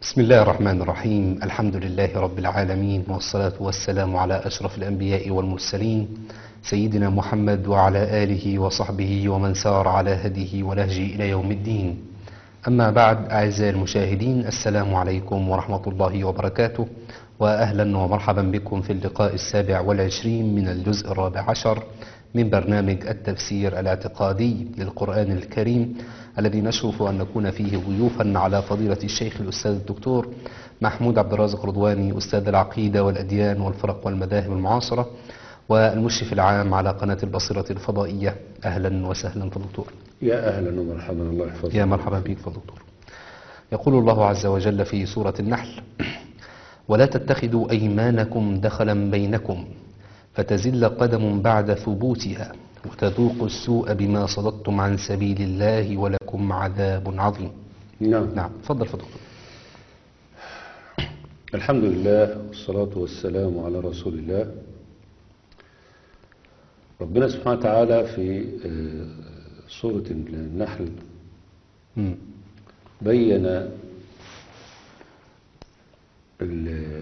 بسم الله الرحمن الرحيم الحمد لله رب العالمين والصلاة والسلام على أشرف الأنبياء والمرسلين سيدنا محمد وعلى آله وصحبه ومن سار على هديه ونهجه إلى يوم الدين أما بعد أعزائي المشاهدين السلام عليكم ورحمة الله وبركاته وأهلا ومرحبا بكم في اللقاء السابع والعشرين من الجزء الرابع عشر من برنامج التفسير الاعتقادي للقرآن الكريم الذي نشرف أن نكون فيه ضيوفا على فضيلة الشيخ الأستاذ الدكتور محمود عبد الرازق رضواني أستاذ العقيدة والأديان والفرق والمذاهب المعاصرة والمشرف العام على قناة البصيرة الفضائية أهلا وسهلا فالدكتور يا أهلا ومرحبا الله يحفظك يا مرحبا بك فالدكتور يقول الله عز وجل في سورة النحل ولا تتخذوا أيمانكم دخلا بينكم فتزل قدم بعد ثبوتها وتذوقوا السوء بما صددتم عن سبيل الله ولكم عذاب عظيم نعم نعم تفضل فدكتور الحمد لله والصلاة والسلام على رسول الله ربنا سبحانه وتعالى في آه، سورة النحل مم. بين ال-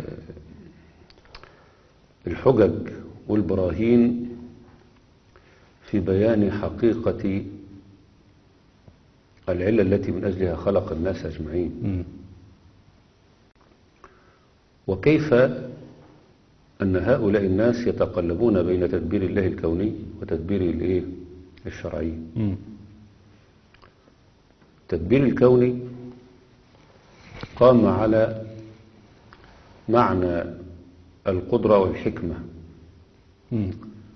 الحجج والبراهين في بيان حقيقة العلة التي من أجلها خلق الناس أجمعين مم. وكيف أن هؤلاء الناس يتقلبون بين تدبير الله الكوني وتدبيره الإيه؟ الشرعي مم. التدبير الكوني قام على معنى القدرة والحكمة مم.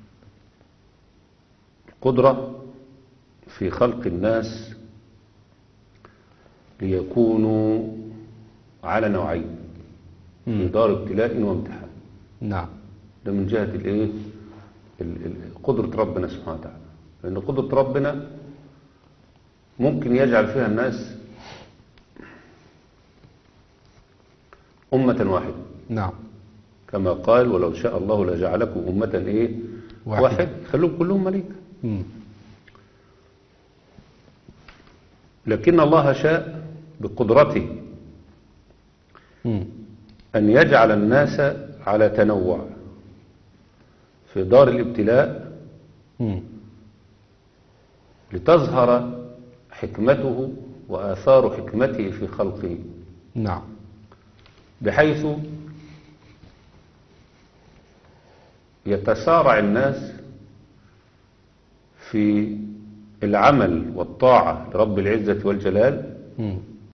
القدرة في خلق الناس ليكونوا على نوعين في مم. دار ابتلاء وامتحان نعم ده من جهة الايه ال- ال- قدرة ربنا سبحانه وتعالى لأن قدرة ربنا ممكن يجعل فيها الناس أمة واحدة نعم كما قال ولو شاء الله لجعلكم أمة إيه واحدة. واحد خلوهم كلهم ملائكة مم. لكن الله شاء بقدرته مم. أن يجعل الناس على تنوع في دار الابتلاء مم. لتظهر حكمته وآثار حكمته في خلقه نعم بحيث يتسارع الناس في العمل والطاعة لرب العزة والجلال مم.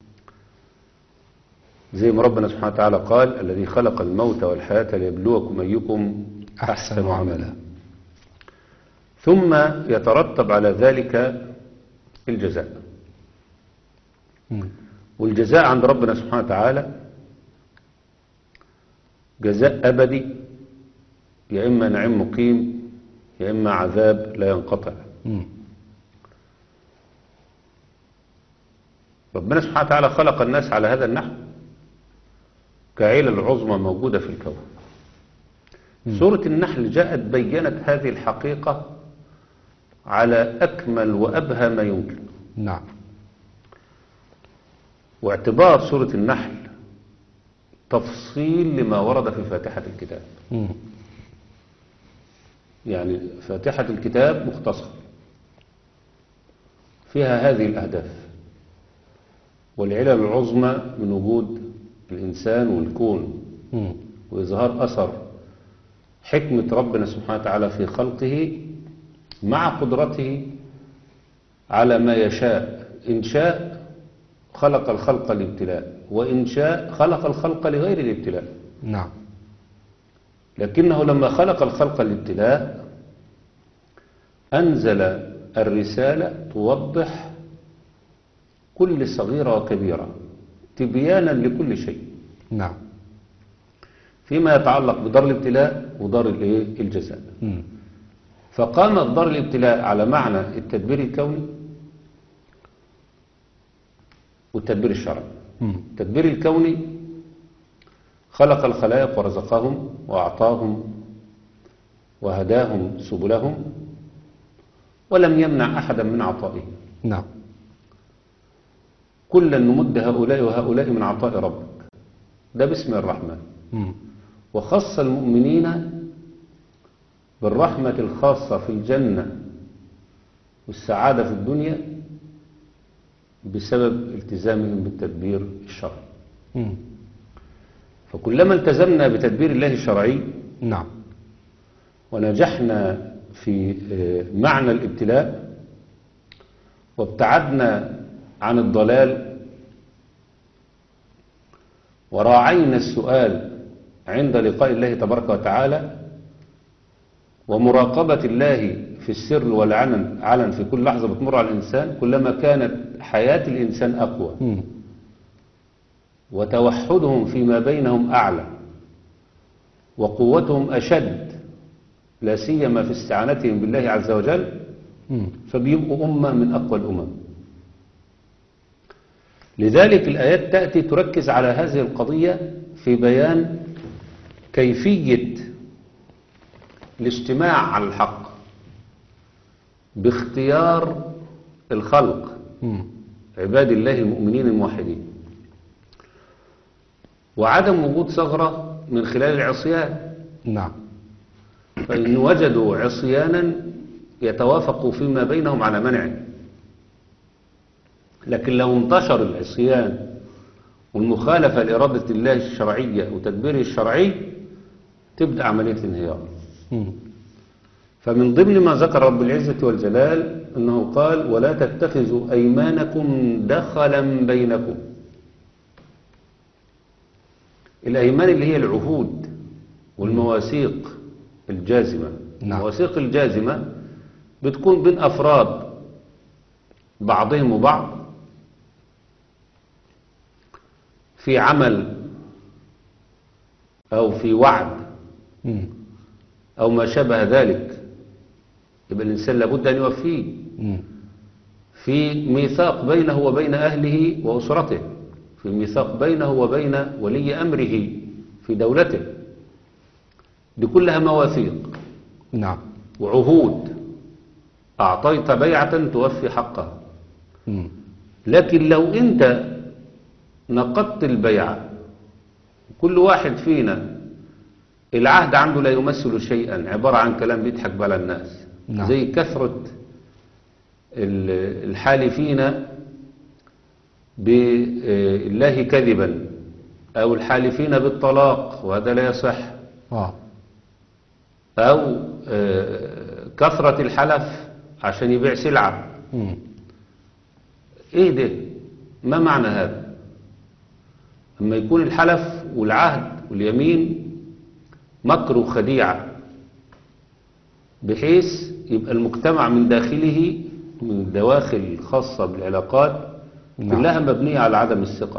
زي ما ربنا سبحانه وتعالى قال الذي خلق الموت والحياة ليبلوكم أيكم أحسن عملا ثم يترتب على ذلك الجزاء مم. والجزاء عند ربنا سبحانه وتعالى جزاء أبدي يا إما نعيم مقيم يا إما عذاب لا ينقطع مم. ربنا سبحانه وتعالى خلق الناس على هذا النحو كعيلة عظمى موجودة في الكون سورة النحل جاءت بينت هذه الحقيقة على أكمل وأبهى ما يمكن نعم واعتبار سورة النحل تفصيل لما ورد في فاتحة الكتاب مم. يعني فاتحة الكتاب مختصر فيها هذه الأهداف والعلل العظمى من وجود الإنسان والكون مم. وإظهار أثر حكمة ربنا سبحانه وتعالى في خلقه مع قدرته على ما يشاء إن شاء خلق الخلق لابتلاء وإن شاء خلق الخلق لغير الابتلاء نعم لكنه لما خلق الخلق للابتلاء أنزل الرسالة توضح كل صغيرة وكبيرة تبيانا لكل شيء نعم فيما يتعلق بدار الابتلاء ودار الإيه؟ الجزاء مم. فقامت دار الابتلاء على معنى التدبير الكوني والتدبير الشرعي مم. التدبير الكوني خلق الخلائق ورزقهم وأعطاهم وهداهم سبلهم ولم يمنع أحدا من عطائه نعم كلا نمد هؤلاء وهؤلاء من عطاء ربك ده باسم الرحمن مم. وخص المؤمنين بالرحمة الخاصة في الجنة والسعادة في الدنيا بسبب التزامهم بالتدبير الشرعي مم. فكلما التزمنا بتدبير الله الشرعي نعم ونجحنا في آه، معنى الابتلاء وابتعدنا عن الضلال وراعينا السؤال عند لقاء الله تبارك وتعالى ومراقبة الله في السر والعلن علن في كل لحظة بتمر على الإنسان كلما كانت حياة الإنسان أقوى مم. وتوحدهم فيما بينهم أعلى وقوتهم أشد لا سيما في استعانتهم بالله عز وجل مم. فبيبقوا أمة من أقوى الأمم لذلك الآيات تأتي تركز على هذه القضية في بيان كيفية الاجتماع على الحق باختيار الخلق مم. عباد الله المؤمنين الموحدين وعدم وجود ثغرة من خلال العصيان نعم فإن وجدوا عصيانا يتوافقوا فيما بينهم على منعه لكن لو انتشر العصيان والمخالفة لإرادة الله الشرعية وتدبيره الشرعي تبدأ عملية الانهيار مم. فمن ضمن ما ذكر رب العزة والجلال أنه قال ولا تتخذوا أيمانكم دخلا بينكم الأيمان اللي هي العهود والمواثيق الجازمة نعم. المواثيق الجازمة بتكون بين أفراد بعضهم وبعض في عمل أو في وعد مم. أو ما شابه ذلك يبقى الإنسان لابد أن يوفيه مم. في ميثاق بينه وبين أهله وأسرته في ميثاق بينه وبين ولي أمره في دولته دي كلها مواثيق نعم وعهود أعطيت بيعة توفي حقها مم. لكن لو أنت نقضت البيعة كل واحد فينا العهد عنده لا يمثل شيئا عبارة عن كلام بيضحك بقى على الناس نعم. زي كثرة ال- الحالفين بالله كذبا أو الحالفين بالطلاق وهذا لا يصح اه أو آه، كثرة الحلف عشان يبيع سلعة مم. ايه ده ما معنى هذا اما يكون الحلف والعهد واليمين مكر وخديعة بحيث يبقى المجتمع من داخله من الدواخل الخاصة بالعلاقات نعم. كلها مبنية على عدم الثقة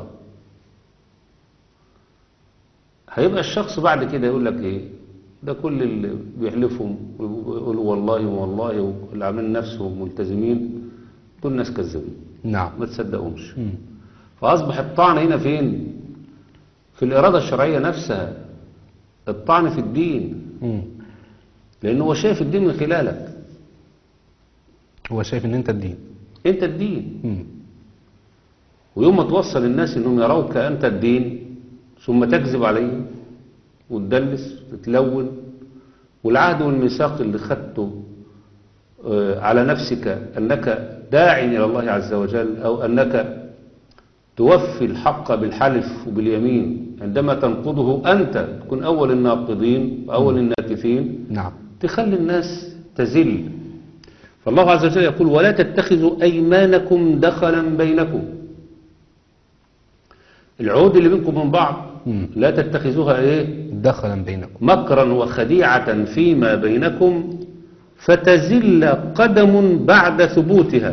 هيبقى الشخص بعد كده يقول لك ايه ده كل اللي بيحلفهم ويقولوا والله والله واللي عاملين نفسهم ملتزمين دول ناس كذابين نعم ما تصدقهمش مم. فأصبح الطعن هنا فين في الإرادة الشرعية نفسها الطعن في الدين مم. لأنه هو شايف الدين من خلالك هو شايف ان انت الدين أنت الدين مم. ويوم ما توصل الناس أنهم يروك أنت الدين ثم تكذب عليهم وتدلس وتلون والعهد والميثاق اللي خدته آه، على نفسك أنك داع إلى الله عز وجل أو أنك توفي الحق بالحلف وباليمين عندما تنقضه أنت تكون أول الناقضين وأول الناكثين نعم تخلي الناس تزل فالله عز وجل يقول ولا تتخذوا أيمانكم دخلا بينكم العهود اللي بينكم من بعض مم. لا تتخذوها ايه دخلا بينكم مكرا وخديعة فيما بينكم فتزل قدم بعد ثبوتها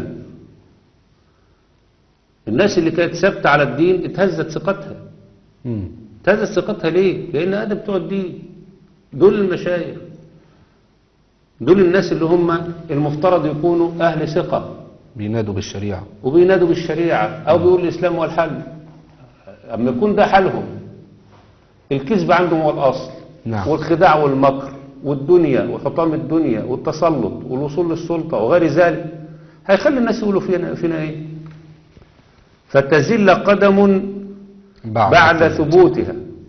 الناس اللي كانت ثابتة على الدين اتهزت ثقتها مم. اتهزت ثقتها ليه؟ لأن هذا بتوع الدين دول المشايخ دول الناس اللي هم المفترض يكونوا أهل ثقة بينادوا بالشريعة وبينادوا بالشريعة أو بيقولوا الإسلام هو الحل أما يكون ده حلهم الكذب عندهم هو الأصل نعم. والخداع والمكر والدنيا وحطام الدنيا والتسلط والوصول للسلطة وغير ذلك هيخلي الناس يقولوا فينا, فينا إيه فتزل قدم بعد الثبوت. ثبوتها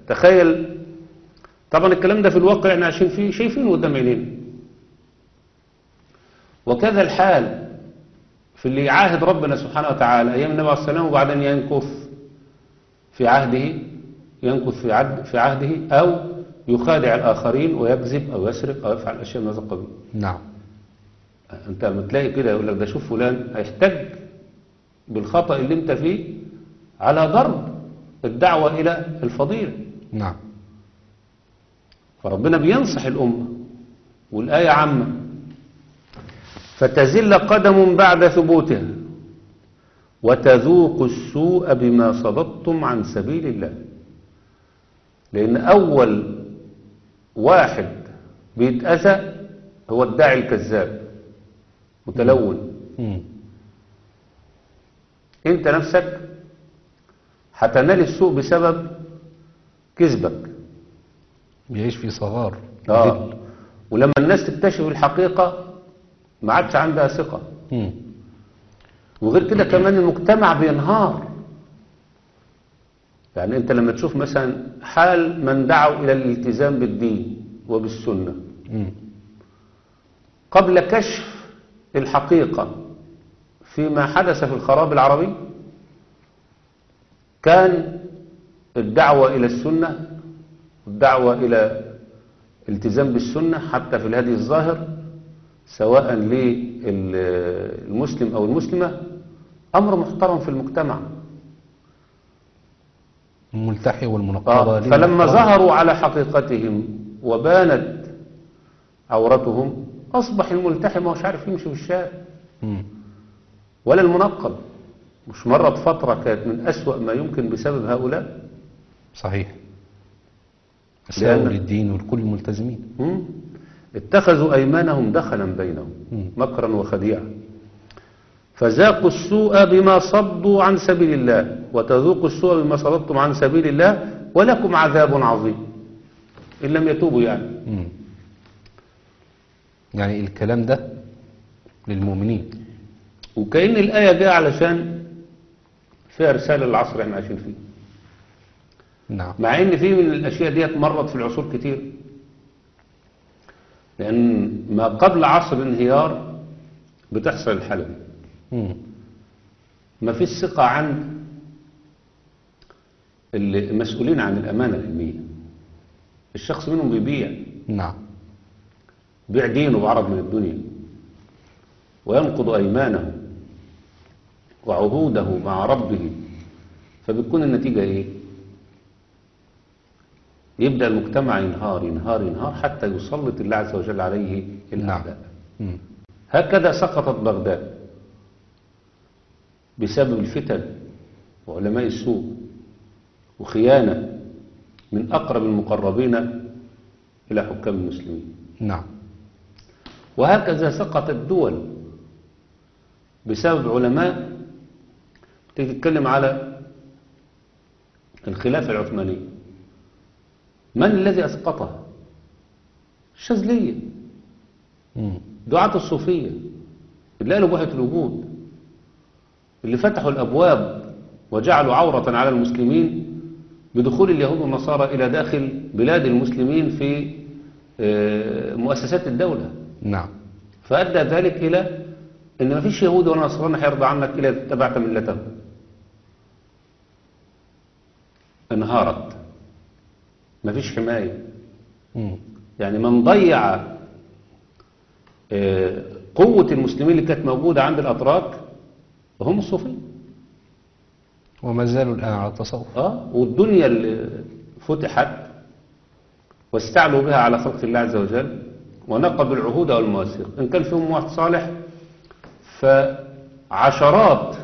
تخيل طبعا الكلام ده في الواقع احنا عايشين فيه شايفينه قدام عينينا وكذا الحال في اللي يعاهد ربنا سبحانه وتعالى ايام النبي عليه السلام وبعدين ينكث في عهده ينكث في عهد في عهده او يخادع الاخرين ويكذب او يسرق او يفعل اشياء من هذا القبيل نعم انت لما تلاقي كده يقول لك ده شوف فلان هيحتج بالخطأ اللي انت فيه على ضرب الدعوة الى الفضيلة نعم فربنا بينصح الأمة والآية عامة فتزل قدم بعد ثبوتها وتذوق السوء بما صددتم عن سبيل الله لأن أول واحد بيتأذى هو الداعي الكذاب متلون مم. انت نفسك هتنال السوء بسبب كذبك بيعيش في صغار اه ولما الناس تكتشف الحقيقة ما عادش عندها ثقة مم. وغير كده كمان المجتمع بينهار يعني انت لما تشوف مثلا حال من دعوا الى الالتزام بالدين وبالسنة مم. قبل كشف الحقيقة فيما حدث في الخراب العربي كان الدعوة إلى السنة الدعوة إلى التزام بالسنة حتى في الهدي الظاهر سواء للمسلم أو المسلمة أمر محترم في المجتمع الملتحي والمنقبة آه، لهم فلما احترام. ظهروا على حقيقتهم وبانت عورتهم أصبح الملتحي ما هوش عارف يمشي في الشارع مم. ولا المنقب مش مرت فترة كانت من أسوأ ما يمكن بسبب هؤلاء صحيح ساووا لأن- للدين ولكل الملتزمين مم؟ اتخذوا أيمانهم دخلا بينهم مم. مكرا وخديعا فذاقوا السوء بما صدوا عن سبيل الله وتذوقوا السوء بما صددتم عن سبيل الله ولكم عذاب عظيم إن لم يتوبوا يعني مم. يعني الكلام ده للمؤمنين وكأن الآية جاء علشان فيها رسالة للعصر اللي احنا عايشين فيه نعم مع ان في من الاشياء ديت مرت في العصور كتير لان ما قبل عصر الانهيار بتحصل الحالة دي مم. ما فيش ثقة عند المسؤولين عن الأمانة العلمية الشخص منهم بيبيع نعم بيع دينه بعرض من الدنيا وينقض أيمانه وعهوده مع ربه فبتكون النتيجة إيه؟ يبدأ المجتمع ينهار ينهار ينهار حتى يسلط الله عز وجل عليه الأعداء مم. هكذا سقطت بغداد بسبب الفتن وعلماء السوء وخيانة من أقرب المقربين إلى حكام المسلمين نعم وهكذا سقطت دول بسبب علماء تيجي تتكلم على الخلافة العثمانية من الذي أسقطها الشاذلية مم. دعاة الصوفية اللي قالوا بوحة الوجود اللي فتحوا الأبواب وجعلوا عورة على المسلمين بدخول اليهود والنصارى إلى داخل بلاد المسلمين في آه، مؤسسات الدولة نعم فأدى ذلك إلى أن ما فيش يهودي ولا نصراني هيرضى عنك إلا إذا اتبعت ملته انهارت ما فيش حماية مم. يعني من ضيع آه، قوة المسلمين اللي كانت موجودة عند الأتراك هم الصوفية وما زالوا الآن على التصوف اه والدنيا اللي فتحت واستعلوا بها على خلق الله عز وجل ونقضوا العهود والمواثيق إن كان فيهم واحد صالح فعشرات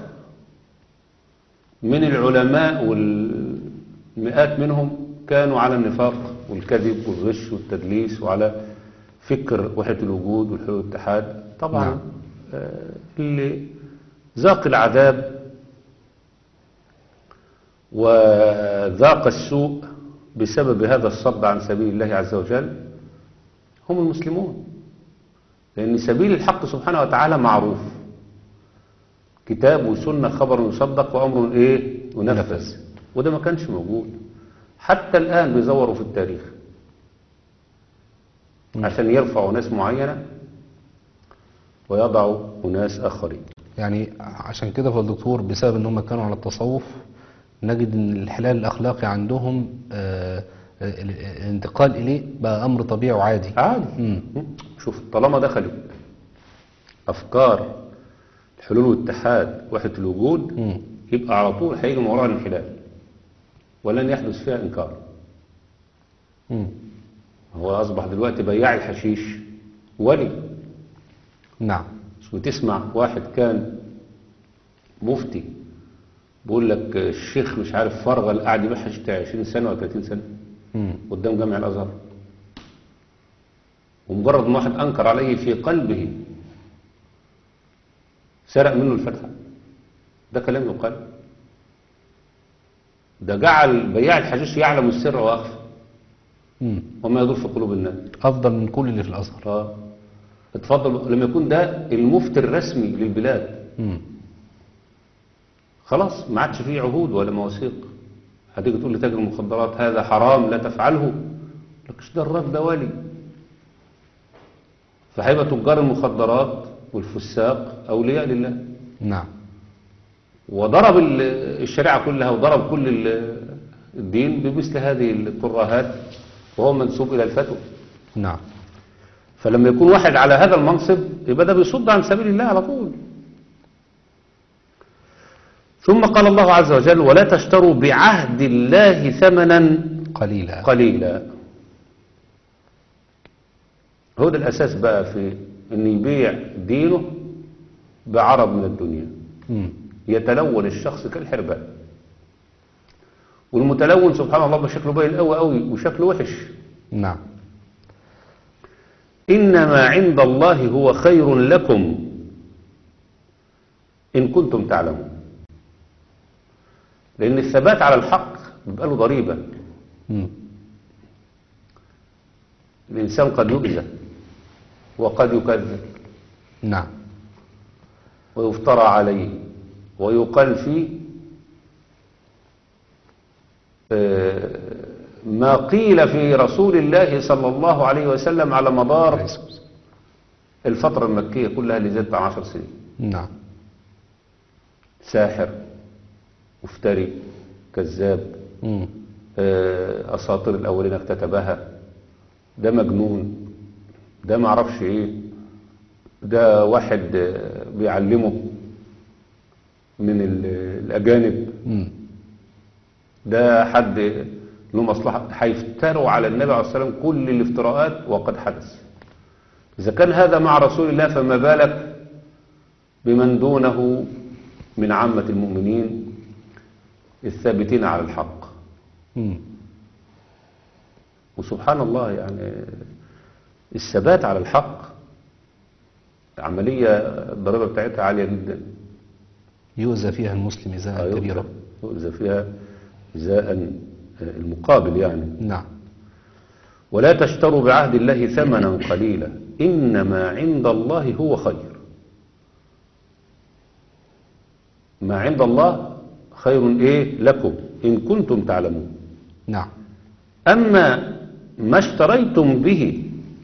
من العلماء والمئات منهم كانوا على النفاق والكذب والغش والتدليس وعلى فكر وحدة الوجود والحلول والاتحاد طبعا نعم. آه، اللي ذاق العذاب وذاق السوء بسبب هذا الصد عن سبيل الله عز وجل هم المسلمون لأن سبيل الحق سبحانه وتعالى معروف كتاب وسنة خبر يصدق وأمر إيه ينفذ وده ما كانش موجود حتى الآن بيزوروا في التاريخ عشان يرفعوا ناس معينة ويضعوا أناس آخرين يعني عشان كده فالدكتور بسبب ان هم كانوا على التصوف نجد ان الانحلال الاخلاقي عندهم آه، آه، ال- الانتقال اليه بقى امر طبيعي وعادي عادي مم. شوف طالما دخلوا أفكار الحلول والاتحاد وحدة الوجود مم. يبقى على طول هيجي من وراها الانحلال ولن يحدث فيها إنكار مم. هو أصبح دلوقتي بياع الحشيش ولي نعم مش بتسمع واحد كان مفتي بيقول لك الشيخ مش عارف فرغل قاعد يبيع حشيش بتاع 20 سنة ولا 30 سنة مم. قدام جامع الأزهر ومجرد ما واحد أنكر عليه في قلبه سرق منه الفتحة ده كلام يقال ده جعل بياع الحشيش يعلم السر وأخفى مم. وما يدور في قلوب الناس افضل من كل اللي في الازهر اه اتفضل لما يكون ده المفتي الرسمي للبلاد مم. خلاص ما عادش فيه عهود ولا مواثيق هتيجي تقول لتاجر المخدرات هذا حرام لا تفعله لكش ده الراجل ده ولي فهيبقى تجار المخدرات والفساق أولياء لله نعم وضرب ال- الشريعة كلها وضرب كل ال- الدين بمثل هذه الترهات وهو منسوب إلى الفتوى نعم فلما يكون واحد على هذا المنصب يبقى ده بيصد عن سبيل الله على طول ثم قال الله عز وجل ولا تشتروا بعهد الله ثمنا قليلا قليلا هو ده الأساس بقى في أن يبيع دينه بعرض من الدنيا مم. يتلون الشخص كالحرباء والمتلون سبحان الله بشكله باين قوي قوي وشكله وحش نعم إنما عند الله هو خير لكم إن كنتم تعلمون لأن الثبات على الحق بيبقى له ضريبة مم. الإنسان قد يؤذى وقد يكذب نعم ويفترى عليه ويقال فيه آه، ما قيل في رسول الله صلى الله عليه وسلم على مدار الفترة المكية كلها اللي زادت عن عشر سنين نعم ساحر مفتري كذاب مم. آه، أساطير الأولين اكتتبها ده مجنون ده معرفش ايه ده واحد آه، بيعلمه من ال- الأجانب مم. ده حد له مصلحة هيفتروا على النبي عليه الصلاة والسلام كل الافتراءات وقد حدث إذا كان هذا مع رسول الله فما بالك بمن دونه من عامة المؤمنين الثابتين على الحق مم. وسبحان الله يعني الثبات على الحق عملية الضريبة بتاعتها عالية جدا يؤذى فيها المسلم إذاء كبيرا يؤذى فيها إزاء المقابل يعني نعم ولا تشتروا بعهد الله ثمنا قليلا إنما عند الله هو خير ما عند الله خير إيه لكم إن كنتم تعلمون نعم أما ما اشتريتم به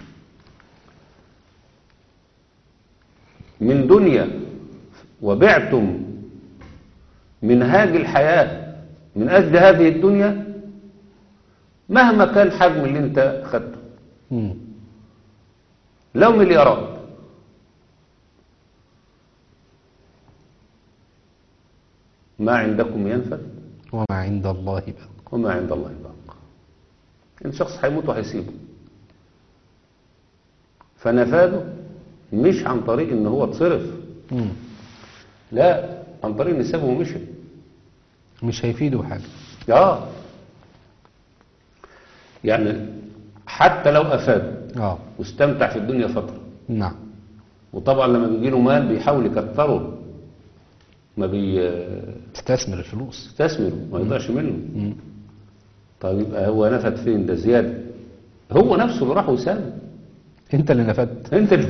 من دنيا وبعتم منهاج الحياة من أجل هذه الدنيا مهما كان حجم اللي انت خدته مم. لو مليارات ما عندكم ينفد وما عند الله باق وما عند الله باق ان شخص هيموت وهيسيبه فنفاده مش عن طريق ان هو اتصرف مم. لا عن طريق ان سابه ومشي مش هيفيده حاجة اه يعني حتى لو افاد اه واستمتع في الدنيا فتره نعم وطبعا لما بيجي له مال بيحاول يكثره ما تستثمر الفلوس بيستثمره ما يضيعش منه مم. طيب يبقى هو نفد فين ده زياده هو نفسه اللي راح وساب انت اللي نفدت انت اللي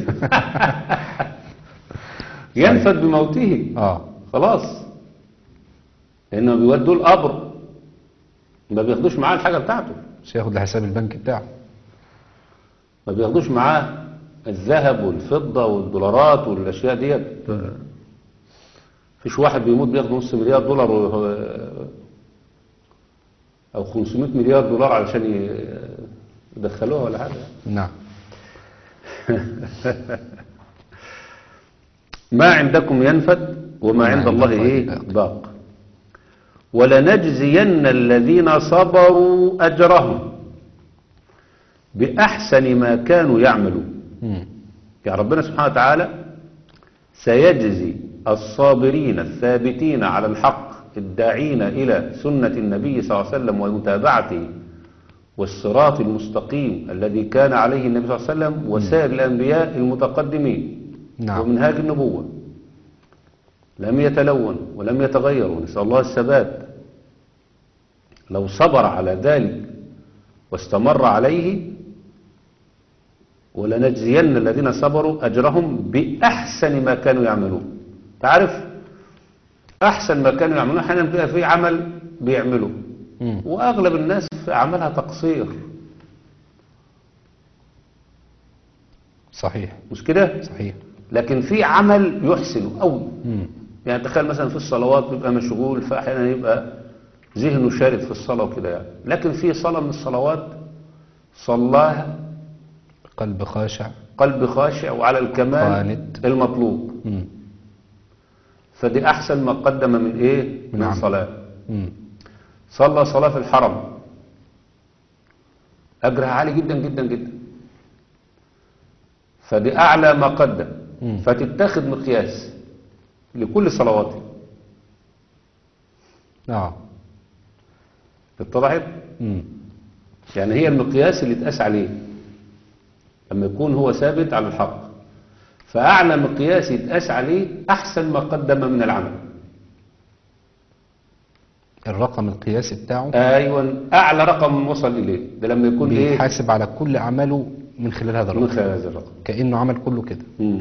ينفد بموته اه خلاص لانه بيودوا القبر ما بياخدوش معاه الحاجة بتاعته مش هياخد لحساب البنك بتاعه ما بياخدوش معاه الذهب والفضة والدولارات والأشياء ديت فيش واحد بيموت بياخد نص مليار دولار و... أو 500 مليار دولار علشان ي- يدخلوها ولا حاجة نعم ما عندكم ينفد وما عند الله ايه باق. باق ولنجزين الذين صبروا أجرهم بأحسن ما كانوا يعملون مم. يعني ربنا سبحانه وتعالى سيجزي الصابرين الثابتين على الحق الداعين إلى سنة النبي صلى الله عليه وسلم ومتابعته والصراط المستقيم الذي كان عليه النبي صلى الله عليه وسلم وسائر الأنبياء المتقدمين نعم. ومنهاج النبوة لم يتلون ولم يتغير ونسأل الله الثبات لو صبر على ذلك واستمر عليه ولنجزين الذين صبروا أجرهم بأحسن ما كانوا يعملون تعرف أحسن ما كانوا يعملون أحيانا بيبقى في عمل بيعمله مم. وأغلب الناس في عملها تقصير صحيح مش كده صحيح لكن في عمل يحسنه أوي مم. يعني تخيل مثلا في الصلوات بيبقى مشغول فأحيانا يبقى ذهنه شارد في الصلاة وكده يعني لكن في صلاة من الصلوات صلاها قلب خاشع قلب خاشع وعلى الكمال قانت. المطلوب مم. فدي أحسن ما قدم من إيه من نعم. صلاة مم. صلى صلاة في الحرم أجرها عالي جدا جدا جدا فدي أعلى ما قدم مم. فتتخذ مقياس لكل صلواته نعم اتضحت مم. يعني هي المقياس اللي اتقاس عليه لما يكون هو ثابت على الحق فأعلى مقياس يتقاس عليه أحسن ما قدم من العمل الرقم القياسي بتاعه أيوة أعلى رقم وصل إليه ده لما يكون إيه بيحاسب على كل أعماله من خلال هذا من الرقم خلال هذا الرقم كأنه عمل كله كده مم.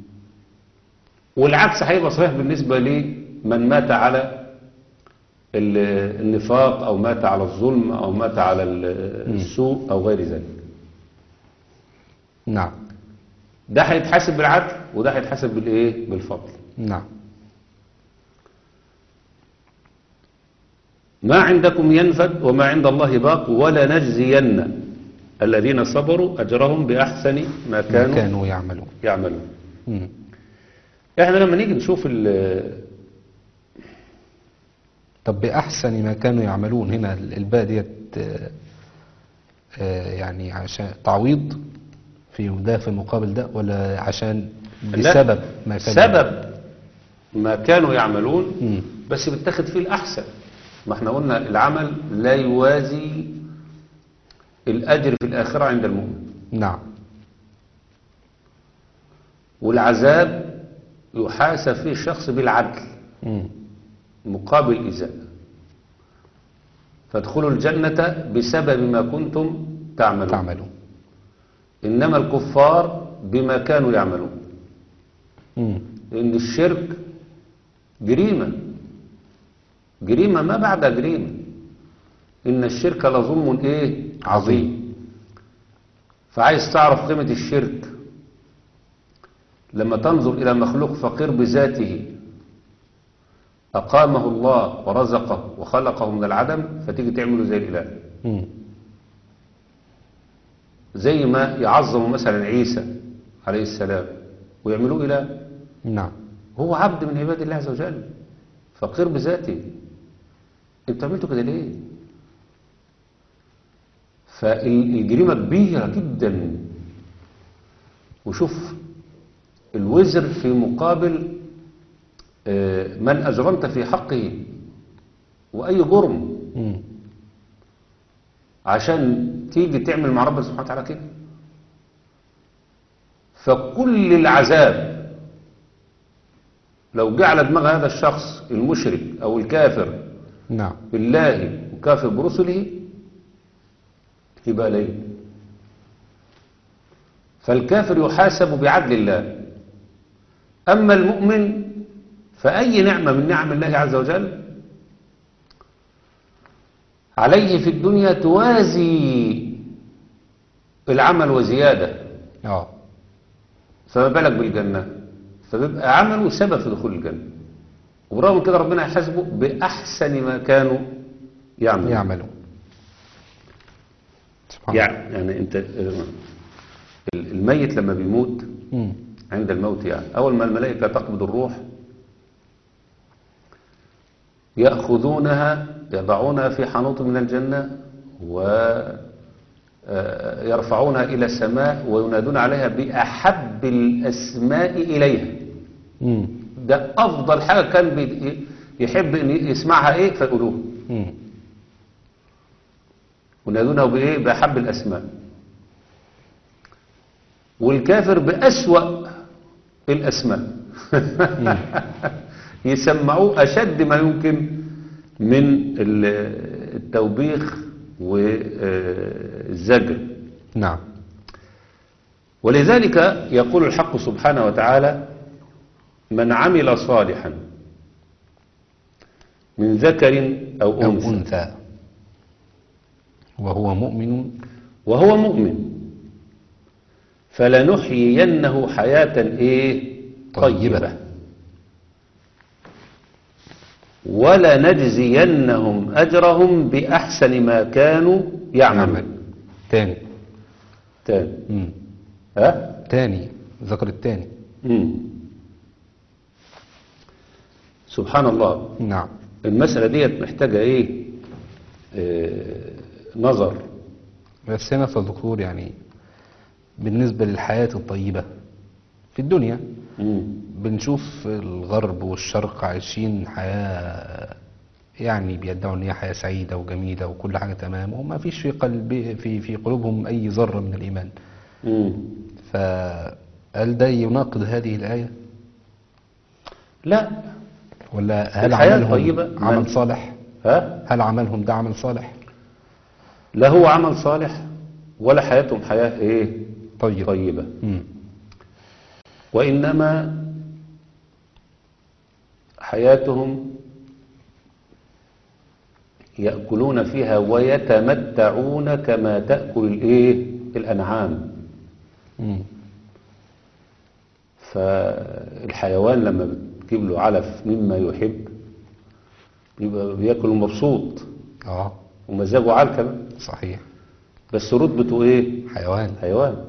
والعكس هيبقى صحيح بالنسبة لمن مات على ال- النفاق أو مات على الظلم أو مات على ال- السوء أو غير ذلك نعم ده هيتحاسب بالعدل وده هيتحاسب بالإيه بالفضل نعم ما عندكم ينفد وما عند الله باق ولا نجزين الذين صبروا أجرهم بأحسن ما ما كانوا كانوا يعملون يعملون مم. احنا لما نيجي نشوف ال- طب بأحسن ما كانوا يعملون هنا ال- الباء ديت آه، آه، يعني عشان تعويض في ده في مقابل ده ولا عشان لا، بسبب ما كانوا سبب ما كانوا يعملون مم. بس بتاخد فيه الأحسن ما احنا قلنا العمل لا يوازي الأجر في الآخرة عند المؤمن نعم والعذاب يحاسب فيه الشخص بالعدل مم. مقابل إزاء فادخلوا الجنة بسبب ما كنتم تعملون تعملون إنما الكفار بما كانوا يعملون مم. لأن الشرك جريمة جريمة ما بعد جريمة إن الشرك لظلم إيه عظيم فعايز تعرف قيمة الشرك لما تنظر إلى مخلوق فقير بذاته أقامه الله ورزقه وخلقه من العدم فتيجي تعمله زي الإله مم. زي ما يعظموا مثلا عيسى عليه السلام ويعملوه إله نعم هو عبد من عباد الله عز وجل فقير بذاته انت عملته كده ليه فالجريمة كبيرة جدا وشوف الوزر في مقابل آه، من أجرمت في حقه وأي جرم مم. عشان تيجي تعمل مع ربنا سبحانه وتعالى كده فكل العذاب لو جعل دماغ هذا الشخص المشرك أو الكافر نعم بالله وكافر برسله يبقى ليه فالكافر يحاسب بعدل الله أما المؤمن فأي نعمة من نعم الله عز وجل عليه في الدنيا توازي العمل وزيادة اه فما بالك بالجنة فبيبقى عمله سبب في دخول الجنة وبرغم من كده ربنا يحاسبه بأحسن ما كانوا يعملون يعملوا سبحان الله يعني, يعني انت الميت لما بيموت مم. عند الموت يعني أول ما الملائكة تقبض الروح يأخذونها يضعونها في حنوط من الجنة ويرفعونها إلى السماء وينادون عليها بأحب الأسماء إليها مم. ده أفضل حاجة كان بي- يحب أن يسمعها إيه فيقولوه مم. ونادونه بإيه بأحب الأسماء والكافر بأسوأ الأسماء يسمعوه أشد ما يمكن من ال- التوبيخ والزجر نعم ولذلك يقول الحق سبحانه وتعالى من عمل صالحا من ذكر أو أو أنثى أنثى وهو مؤمن وهو مؤمن فلنحيينه حياة ايه طيبة. طيبة ولنجزينهم أجرهم بأحسن ما كانوا يعملون يعمل تاني تاني مم. ها تاني ذكر التاني مم. سبحان الله نعم المسألة ديت محتاجة ايه آه نظر بس هنا فالدكتور يعني بالنسبة للحياة الطيبة في الدنيا مم. بنشوف الغرب والشرق عايشين حياة يعني بيدعوا ان هي حياة سعيدة وجميلة وكل حاجة تمام وما فيش في قلب في في قلوبهم اي ذرة من الايمان مم. فهل ده يناقض هذه الآية لا ولا هل الحياة عملهم طيبة من- عمل صالح ها هل عملهم ده عمل صالح لا هو عمل صالح ولا حياتهم حياة ايه طيب طيبة مم. وإنما حياتهم يأكلون فيها ويتمتعون كما تأكل الايه الأنعام مم. فالحيوان لما بتجيب له علف مما يحب بيبقى بياكل مبسوط اه ومزاجه عال كمان صحيح بس رتبته ايه حيوان حيوان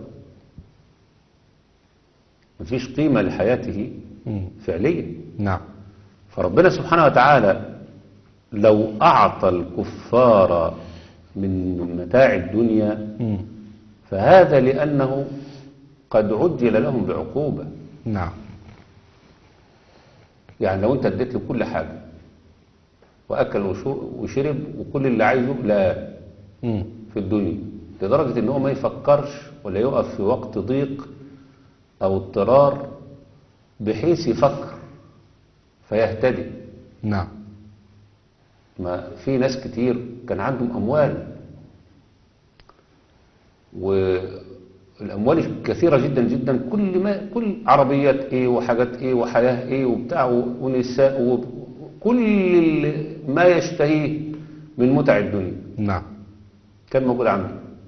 مفيش قيمة لحياته مم. فعليا نعم فربنا سبحانه وتعالى لو أعطى الكفار من متاع الدنيا مم. فهذا لأنه قد عجل لهم بعقوبة نعم يعني لو أنت اديت له كل حاجة وأكل وشو- وشرب وكل اللي عايزه لا مم. في الدنيا لدرجة ان هو ما يفكرش ولا يقف في وقت ضيق او اضطرار بحيث يفكر فيهتدي نعم ما في ناس كتير كان عندهم اموال والاموال كثيرة جدا جدا كل ما كل عربيات ايه وحاجات ايه وحياة ايه وبتاع ونساء وكل اللي- ما يشتهيه من متع الدنيا نعم كان موجود عنده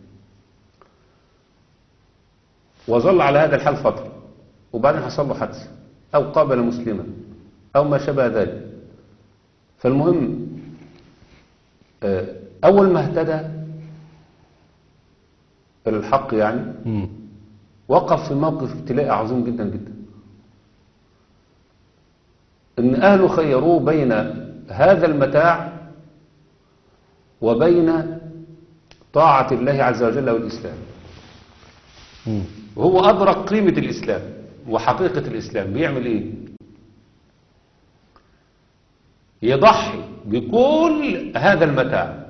وظل على هذا الحال فترة وبعدين حصل له حادثة أو قابل مسلما أو ما شابه ذلك فالمهم آه، أول ما اهتدى إلى الحق يعني مم. وقف في موقف ابتلاء عظيم جدا جدا ان اهله خيروه بين هذا المتاع وبين طاعة الله عز وجل والإسلام مم. وهو أدرك قيمة الإسلام وحقيقة الإسلام بيعمل إيه يضحي بكل هذا المتاع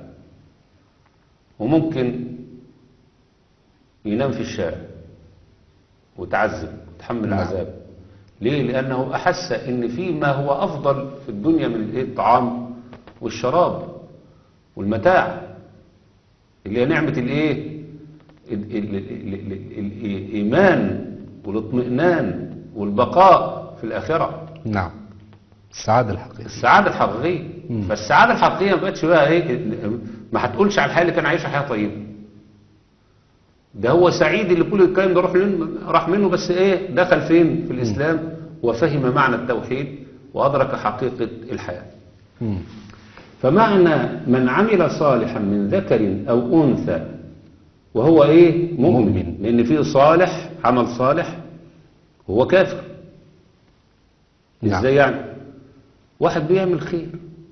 وممكن ينام في الشارع وتعذب وتحمل نعم. العذاب ليه لأنه أحس إن في ما هو أفضل في الدنيا من الإيه؟ الطعام والشراب والمتاع اللي هي نعمة الإيه ال- ال- ال- ال- ال- الإيمان والاطمئنان والبقاء في الآخرة نعم السعادة الحقيقية السعادة الحقيقية مم. فالسعادة الحقيقية ما بقتش بقى ايه ما هتقولش على الحياة اللي كان عايشها حياة طيبة ده هو سعيد اللي كل الكلام ده راح منه راح منه بس ايه دخل فين في الإسلام وفهم معنى التوحيد وأدرك حقيقة الحياة مم. فمعنى من عمل صالحا من ذكر أو أنثى وهو إيه مؤمن, مؤمن. لأن فيه صالح عمل صالح هو كافر نعم. إزاي يعني واحد بيعمل خير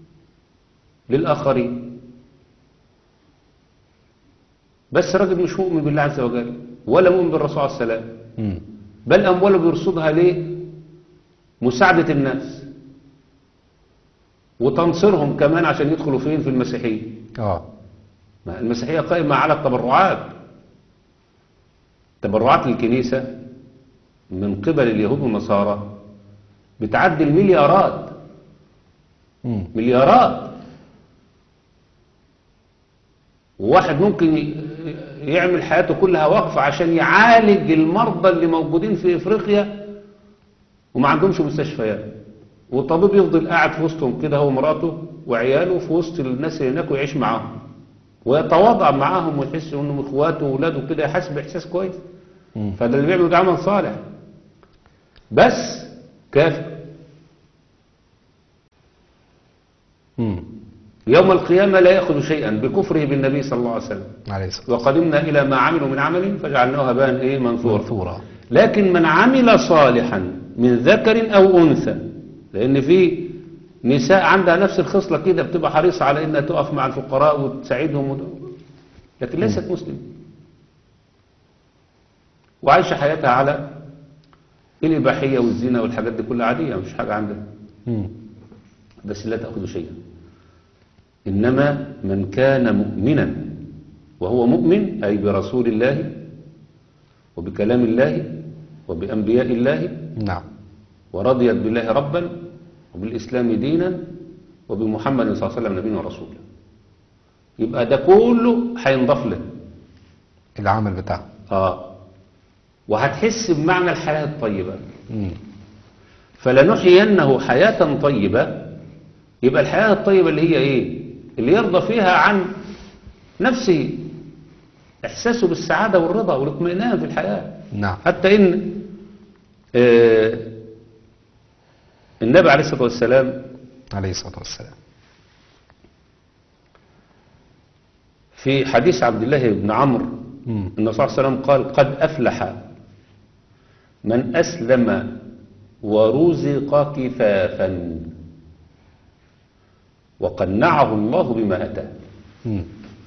للآخرين بس راجل مش مؤمن بالله عز وجل ولا مؤمن بالرسول عليه السلام مم. بل أمواله بيرصدها ليه مساعدة الناس وتنصرهم كمان عشان يدخلوا فين في المسيحية اه ما المسيحية قائمة على التبرعات تبرعات الكنيسة من قبل اليهود والنصارى بتعدي المليارات مم. مليارات وواحد ممكن ي- يعمل حياته كلها وقف عشان يعالج المرضى اللي موجودين في افريقيا وما عندهمش مستشفيات والطبيب يفضل قاعد في وسطهم كده هو ومراته وعياله في وسط الناس اللي هناك ويعيش معاهم ويتواضع معاهم ويحس انهم اخواته واولاده كده يحس باحساس كويس مم. فده اللي بيعمله ده عمل صالح بس كافر مم. يوم القيامة لا يأخذ شيئا بكفره بالنبي صلى الله عليه وسلم عليه الصلاة والسلام وقدمنا إلى ما عملوا من عمل فجعلناه هباء إيه منثورا منثورا لكن من عمل صالحا من ذكر أو أنثى لأن في نساء عندها نفس الخصلة كده بتبقى حريصة على إنها تقف مع الفقراء وتساعدهم وت- لكن ليست مسلمة وعايشة حياتها على الإباحية والزنا والحاجات دي كلها عادية مش حاجة عندها مم. بس لا تأخذ شيئا إنما من كان مؤمنا وهو مؤمن أي برسول الله وبكلام الله وبأنبياء الله نعم ورضيت بالله ربا وبالإسلام دينا وبمحمد صلى الله عليه وسلم نبينا ورسولا يبقى ده كله هينضاف له العمل بتاعه آه وهتحس بمعنى الحياة الطيبة مم. فلنحيينه حياة طيبة يبقى الحياة الطيبة اللي هي ايه اللي يرضى فيها عن نفسه احساسه بالسعادة والرضا والاطمئنان في الحياة نعم حتى ان آه، النبي عليه الصلاة والسلام عليه الصلاة والسلام في حديث عبد الله بن عمرو مم. النبي صلى الله عليه وسلم قال قد أفلح من أسلم ورزق كفافا وقنعه الله بما أتاه مم.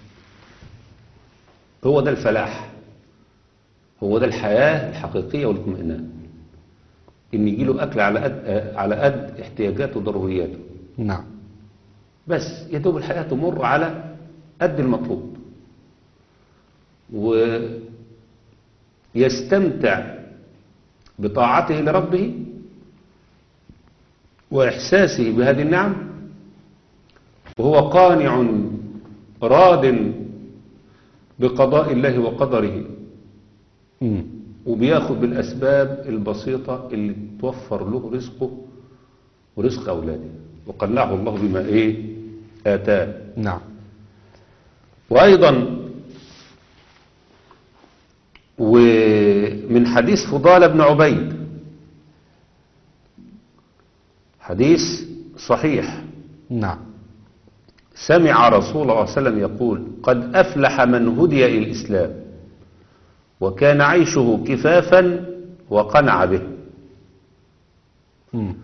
هو ده الفلاح هو ده الحياة الحقيقية والاطمئنان إن يجيله أكل على قد على قد احتياجاته وضرورياته نعم بس يدوب الحياة تمر على قد المطلوب ويستمتع بطاعته لربه وإحساسه بهذه النعم وهو قانع راد بقضاء الله وقدره مم. وبياخد بالأسباب البسيطة اللي توفر له رزقه ورزق أولاده وقنعه الله بما إيه آتاه نعم وأيضا ومن حديث فضال بن عبيد حديث صحيح نعم سمع رسول الله صلى الله عليه وسلم يقول قد أفلح من هدي إلى الإسلام وكان عيشه كفافا وقنع به مم.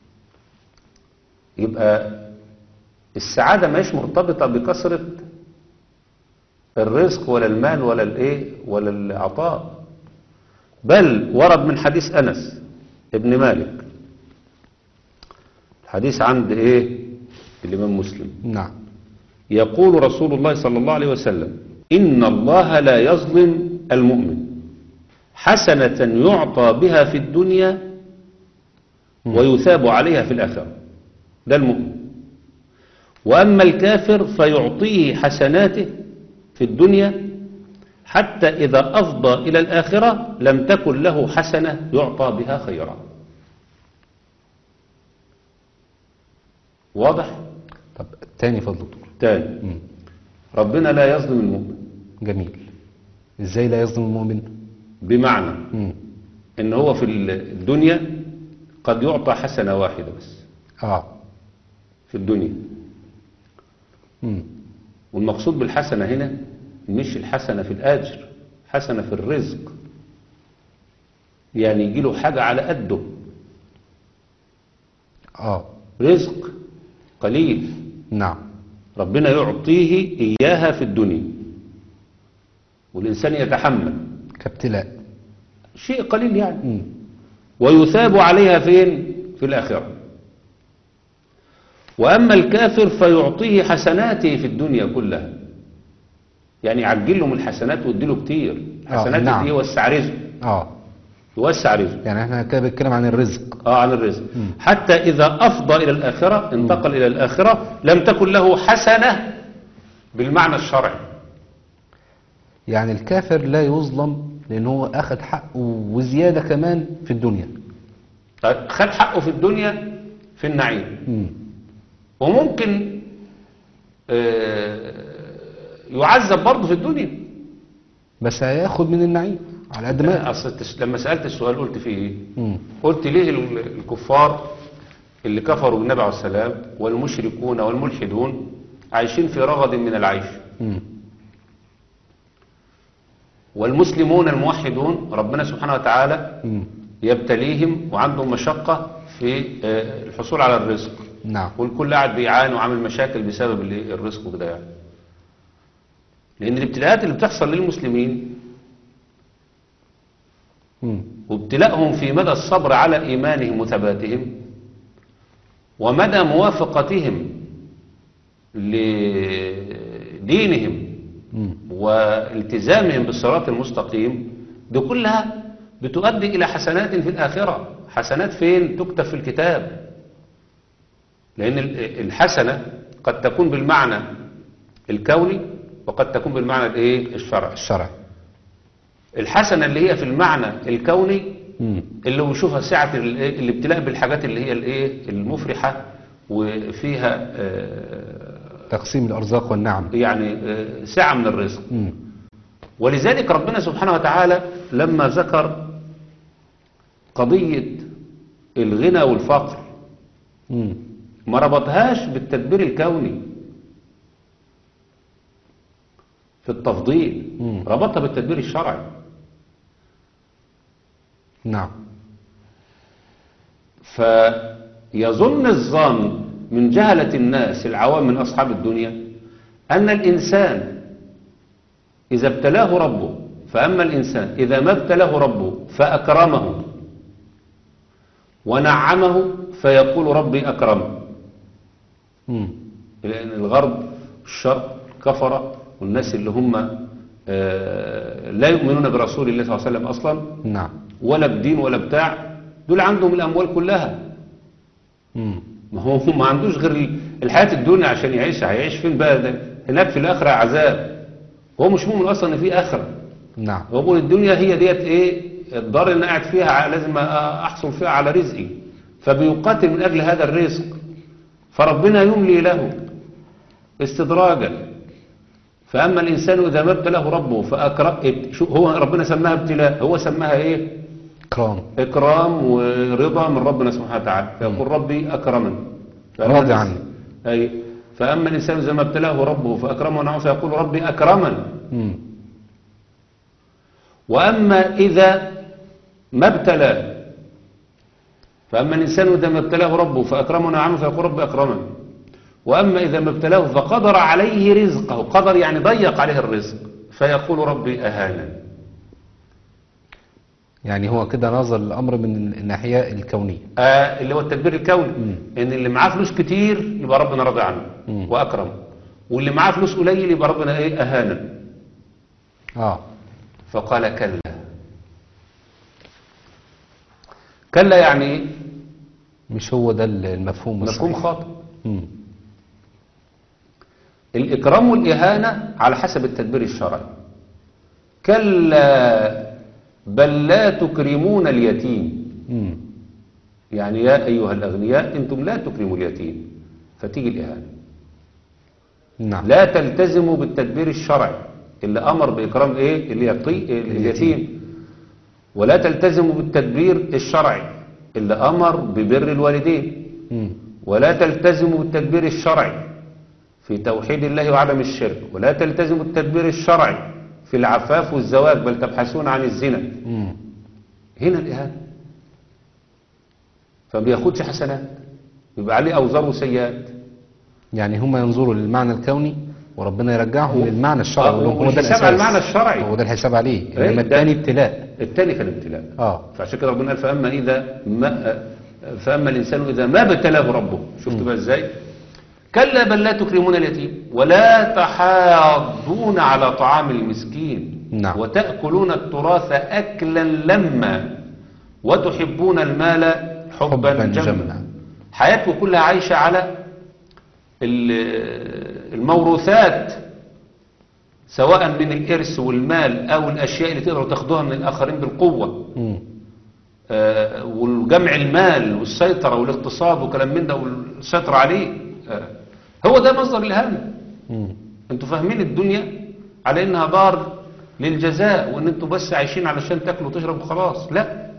يبقى السعادة مش مرتبطة بكثرة الرزق ولا المال ولا الايه ولا العطاء بل ورد من حديث أنس ابن مالك الحديث عند ايه الإمام مسلم نعم يقول رسول الله صلى الله عليه وسلم إن الله لا يظلم المؤمن حسنة يعطى بها في الدنيا ويثاب عليها في الآخرة ده المؤمن وأما الكافر فيعطيه حسناته في الدنيا حتى إذا أفضى إلى الآخرة لم تكن له حسنة يعطى بها خيرا واضح؟ طب تاني فضل دكتور تاني مم. ربنا لا يظلم المؤمن جميل ازاي لا يظلم المؤمن بمعنى مم. ان هو في الدنيا قد يعطى حسنة واحدة بس اه في الدنيا مم. والمقصود بالحسنة هنا مش الحسنة في الآجر حسنة في الرزق يعني يجي له حاجة على قده اه رزق قليل نعم ربنا يعطيه إياها في الدنيا والإنسان يتحمل كابتلاء شيء قليل يعني مم. ويثاب عليها فين في الآخرة وأما الكافر فيعطيه حسناته في الدنيا كلها يعني يعجل له من الحسنات ويديله كتير حسنات نعم. دي يوسع رزقه اه يوسع رزقه يعني احنا كده بنتكلم عن الرزق اه عن الرزق حتى إذا أفضى إلى الآخرة انتقل إلى الآخرة لم تكن له حسنة بالمعنى الشرعي يعني الكافر لا يظلم لان هو اخذ حقه وزيادة كمان في الدنيا خد حقه في الدنيا في النعيم مم. وممكن آه، يعذب برضه في الدنيا بس هياخد من النعيم على قد ما أصل التس- لما سألت السؤال قلت فيه ايه مم. قلت ليه ال- الكفار اللي كفروا بالنبي عليه السلام والمشركون والملحدون عايشين في رغد من العيش مم. والمسلمون الموحدون ربنا سبحانه وتعالى مم. يبتليهم وعندهم مشقة في آه، الحصول على الرزق نعم والكل قاعد بيعاني وعامل مشاكل بسبب ال- الرزق وكده يعني لأن الابتلاءات اللي بتحصل للمسلمين مم. وابتلاءهم في مدى الصبر على إيمانهم وثباتهم ومدى موافقتهم لدينهم مم. والتزامهم بالصراط المستقيم دي كلها بتؤدي إلى حسنات في الآخرة حسنات فين تكتب في الكتاب لأن ال- الحسنة قد تكون بالمعنى الكوني وقد تكون بالمعنى الايه الشرعي الشرع الحسنة اللي هي في المعنى الكوني مم. اللي هو يشوفها سعة ال- الابتلاء بالحاجات اللي هي الايه المفرحة وفيها آه، تقسيم الارزاق والنعم يعني آه، سعة من الرزق مم. ولذلك ربنا سبحانه وتعالى لما ذكر قضية الغنى والفقر مم. ما ربطهاش بالتدبير الكوني في التفضيل مم. ربطها بالتدبير الشرعي نعم فيظن الظان من جهلة الناس العوام من أصحاب الدنيا أن الإنسان إذا ابتلاه ربه فأما الإنسان إذا ما ابتلاه ربه فأكرمه ونعمه فيقول ربي أكرمه مم. لأن الغرب الشرق الكفرة والناس اللي هم آه، لا يؤمنون برسول الله صلى الله عليه وسلم أصلا نعم ولا بدين ولا بتاع دول عندهم الأموال كلها مم. ما هو ما عندوش غير الحياة الدنيا عشان يعيشها هيعيش فين بقى ده هناك في الآخرة عذاب هو مش مؤمن أصلا إن في آخرة نعم هو بيقول الدنيا هي ديت إيه الدار اللي أنا قاعد فيها ع- لازم أ- أحصل فيها على رزقي فبيقاتل من أجل هذا الرزق فربنا يملي له استدراجا فأما الإنسان إذا ما ابتلاه ربه فأكرم شو هو ربنا سماها ابتلاء هو سماها إيه كرام إكرام ورضا من ربنا سبحانه وتعالى فيقول ربي أكرمن راضي عني. أي فأما الإنسان إذا ما ابتلاه ربه فأكرمه ونعمه فيقول ربي أكرمن مم. وأما إذا ما ابتلاه فأما الإنسان إذا ما ابتلاه ربه فأكرمه ونعمه فيقول ربي أكرمن وأما إذا ما ابتلاه فقدر عليه رزقه قدر يعني ضيق عليه الرزق فيقول ربي أهانن يعني هو كده نظر الامر من الناحية الكونية آه اللي هو التدبير الكوني ان اللي معاه فلوس كتير يبقى ربنا راضي عنه مم. واكرمه واللي معاه فلوس قليل يبقى ربنا ايه اهانه اه فقال كلا كلا يعني إيه؟ مش هو ده المفهوم مفهوم الصحيح. خاطئ مم. الاكرام والاهانه على حسب التدبير الشرعي كلا بل لا تكرمون اليتيم مم. يعني يا ايها الاغنياء انتم لا تكرموا اليتيم فتيجي الاهانه نعم لا تلتزموا بالتدبير الشرعي اللي امر باكرام ايه اليطي- اليتيم ولا تلتزموا بالتدبير الشرعي اللي امر ببر الوالدين مم. ولا تلتزموا بالتدبير الشرعي في توحيد الله وعدم الشرك ولا تلتزموا التدبير الشرعي في العفاف والزواج بل تبحثون عن الزنا مم. هنا الإهانة فما بياخدش حسنات يبقى عليه أوزار وسيئات يعني هم ينظروا للمعنى الكوني وربنا يرجعهم للمعنى الشرعي آه، يقول لهم هو ده والحساب الاساس على المعنى الشرعي. هو ده الحساب عليه إيه، انما ده- الثاني ابتلاء التاني كان ابتلاء اه فعشان كده ربنا قال فأما إذا ما فأما الإنسان إذا ما ابتلاه ربه شفت بقى إزاي كلا بل لا تكرمون اليتيم ولا تحاضون على طعام المسكين نعم. وتأكلون التراث أكلا لما وتحبون المال حبا, حبا جما جما. حياتكم كلها عايشة على ال- الموروثات سواء من الإرث والمال أو الأشياء اللي تقدروا تاخدوها من الآخرين بالقوة مم. آه، والجمع المال والسيطرة والاقتصاد وكلام من ده والسيطرة عليه آه، هو ده مصدر الهم مم. انتوا فاهمين الدنيا على انها دار للجزاء وان انتوا بس عايشين علشان تاكلوا وتشربوا خلاص لا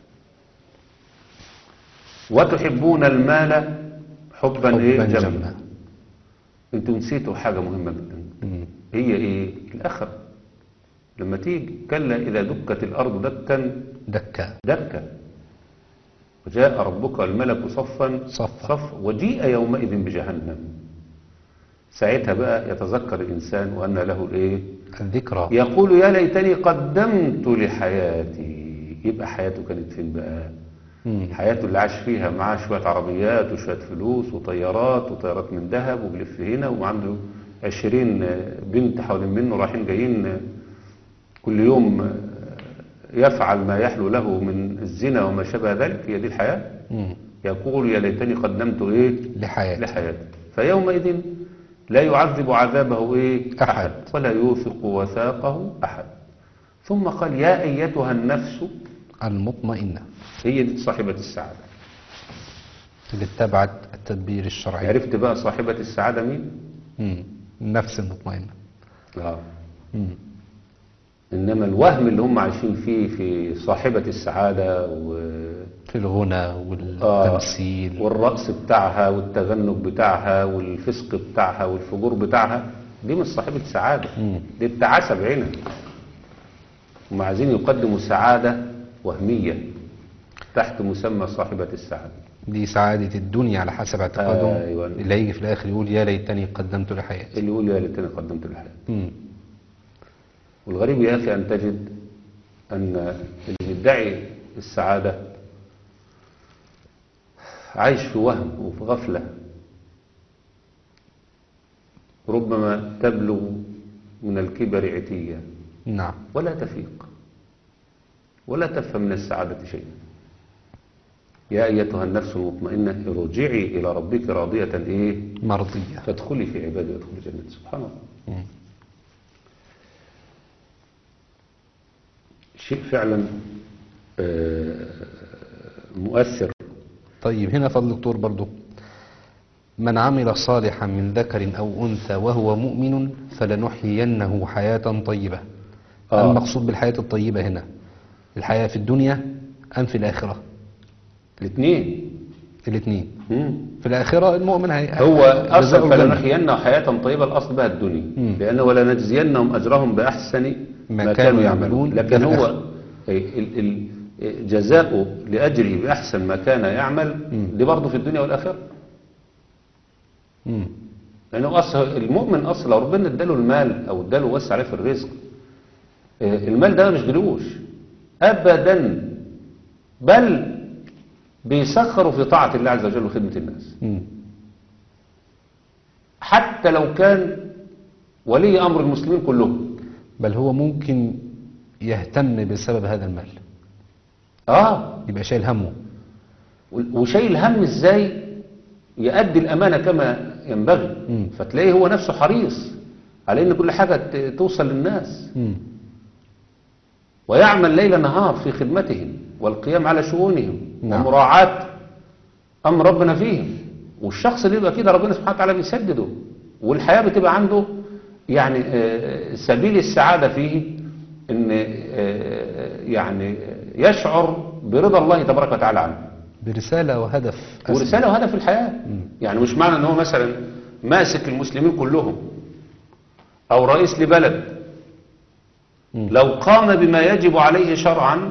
وتحبون المال حبا, إيه حبا جما جما انتوا نسيتوا حاجة مهمة جدا مم. هي ايه الاخرة لما تيجي كلا اذا دكت الارض دكا دكا دكا وجاء ربك الملك صفا صفا. صفا وجيء يومئذ بجهنم ساعتها بقى يتذكر الإنسان وأن له الإيه الذكرى يقول يا ليتني قدمت لحياتي يبقى حياته كانت فين بقى مم. حياته اللي عاش فيها معاه شوية عربيات وشوية فلوس وطيارات وطيارات من ذهب وبلف هنا وعنده عشرين بنت حوالين منه رايحين جايين كل يوم يفعل ما يحلو له من الزنا وما شابه ذلك هي دي الحياة مم. يقول يا ليتني قدمت ايه لحياتي لحياتي فيومئذ لا يعذب عذابه ايه أحد. ولا يوثق وثاقه احد ثم قال يا ايتها النفس المطمئنة هي دي صاحبة السعادة اللي اتبعت التدبير الشرعي عرفت بقى صاحبة السعادة مين مم. النفس المطمئنة اه مم. انما الوهم اللي هم عايشين فيه في صاحبة السعادة و... في الغنى آه، والتمثيل والرقص بتاعها والتغنج بتاعها والفسق بتاعها والفجور بتاعها دي مش صاحبة سعادة مم. دي التعاسة بعينها هم عايزين يقدموا سعادة وهمية تحت مسمى صاحبة السعادة دي سعادة الدنيا على حسب اعتقادهم أيوة. اللي هيجي في الآخر يقول يا ليتني قدمت لحياتي اللي يقول يا ليتني قدمت الحياة مم. والغريب يا أخي أن تجد أن اللي يدعي السعادة عايش في وهم وفي غفلة ربما تبلغ من الكبر عتيا نعم ولا تفيق ولا تفهم من السعادة شيئا يا أيتها النفس المطمئنة ارجعي إلى ربك راضية إيه مرضية فادخلي في عبادي وادخلي جنة سبحان الله مم. شيء فعلا آه، مؤثر طيب هنا فضل الدكتور برضو من عمل صالحا من ذكر أو أنثى وهو مؤمن فلنحيينه حياة طيبة آه. المقصود بالحياة الطيبة هنا الحياة في الدنيا أم في الآخرة الاثنين الاثنين مم. في الآخرة المؤمن هي هو جزاء أصلا الجنة. فلنحيينه حياة طيبة الأصل بها الدنيا مم. لأنه ولنجزينهم أجرهم بأحسن ما كانوا يعملون. لكن ده في هو ال- ال- جزاؤه لأجره بأحسن ما كان يعمل مم. دي برضه في الدنيا والآخرة مم. لأنه أصلا المؤمن أصلا لو ربنا اداله المال أو اداله وسع عليه في الرزق آه، المال ده ما يشغلوش أبدا بل بيسخروا في طاعة الله عز وجل وخدمة الناس مم. حتى لو كان ولي أمر المسلمين كلهم بل هو ممكن يهتم بسبب هذا المال آه يبقى شايل همه وشايل هم إزاي يؤدي الأمانة كما ينبغي مم. فتلاقيه هو نفسه حريص على إن كل حاجة ت- توصل للناس مم. ويعمل ليل نهار في خدمتهم والقيام على شؤونهم نعم. ومراعاة أمر ربنا فيهم والشخص اللي يبقى كده ربنا سبحانه وتعالى بيسدده والحياة بتبقى عنده يعني آه، سبيل السعادة فيه ان آه، يعني يشعر برضا الله تبارك وتعالى عنه برسالة وهدف أسمى. ورسالة وهدف الحياة يعني مش معنى ان هو مثلا ماسك المسلمين كلهم او رئيس لبلد مم. لو قام بما يجب عليه شرعا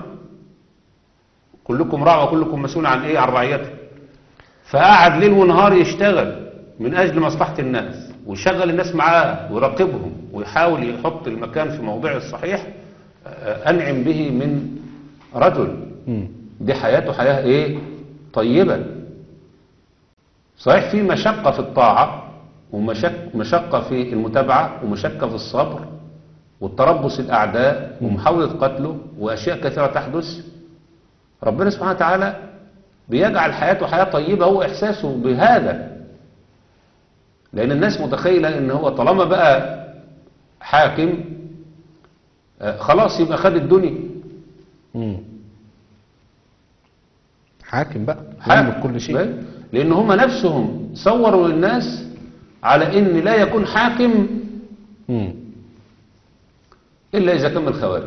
كلكم راع وكلكم مسؤول عن ايه عن رعيته فقعد ليل ونهار يشتغل من اجل مصلحة الناس ويشغل الناس معاه ويراقبهم ويحاول يحط المكان في موضعه الصحيح آه، انعم به من رجل مم. دي حياته حياة ايه طيبة صحيح في مشقة في الطاعة ومشقة في المتابعة ومشقة في الصبر والتربص الأعداء ومحاولة قتله وأشياء كثيرة تحدث ربنا سبحانه وتعالى بيجعل حياته حياة طيبة هو إحساسه بهذا لأن الناس متخيلة إن هو طالما بقى حاكم آه، خلاص يبقى خد الدنيا مم. حاكم بقى حاكم يملك كل شيء باين؟ لان هم نفسهم صوروا للناس على ان لا يكون حاكم مم. الا اذا كان من الخوارج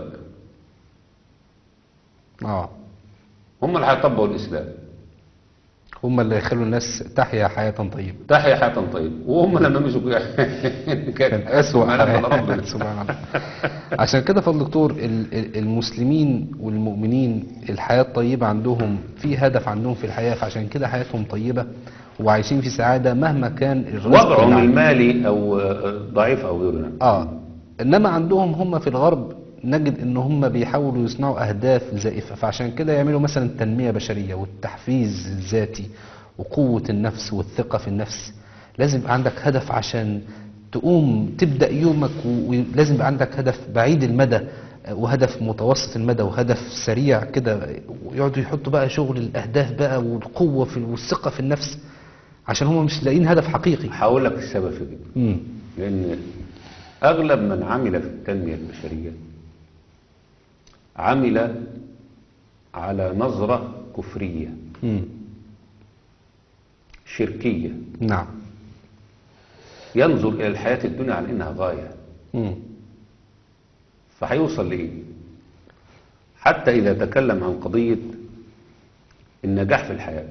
اه هم اللي هيطبقوا الاسلام هم اللي يخلوا الناس تحيا حياة طيبة تحيا حياه طيبه وهم لما مشوا كان أسوأ ملف حياة. ربنا سبحان الله عشان كده فضل دكتور ال- ال- المسلمين والمؤمنين الحياة الطيبة عندهم في هدف عندهم في الحياة فعشان كده حياتهم طيبة وعايشين في سعادة مهما كان الرزق اللي وضعهم عندهم. المالي او آه، ضعيف او غيره اه انما عندهم هم في الغرب نجد ان هم بيحاولوا يصنعوا اهداف زائفه فعشان كده يعملوا مثلا تنميه بشريه والتحفيز الذاتي وقوه النفس والثقه في النفس لازم يبقى عندك هدف عشان تقوم تبدا يومك و- ولازم يبقى عندك هدف بعيد المدى آه، وهدف متوسط المدى وهدف سريع كده ويقعدوا يحطوا بقى شغل الاهداف بقى والقوه في والثقه في النفس عشان هم مش لاقيين هدف حقيقي هقول لك السبب في كده امم لان اغلب من عمل في التنميه البشريه عمل على نظره كفريه امم شركيه نعم ينظر إلى الحياة الدنيا على إنها غاية امم فهيوصل لإيه حتى إذا تكلم عن قضية النجاح في الحياة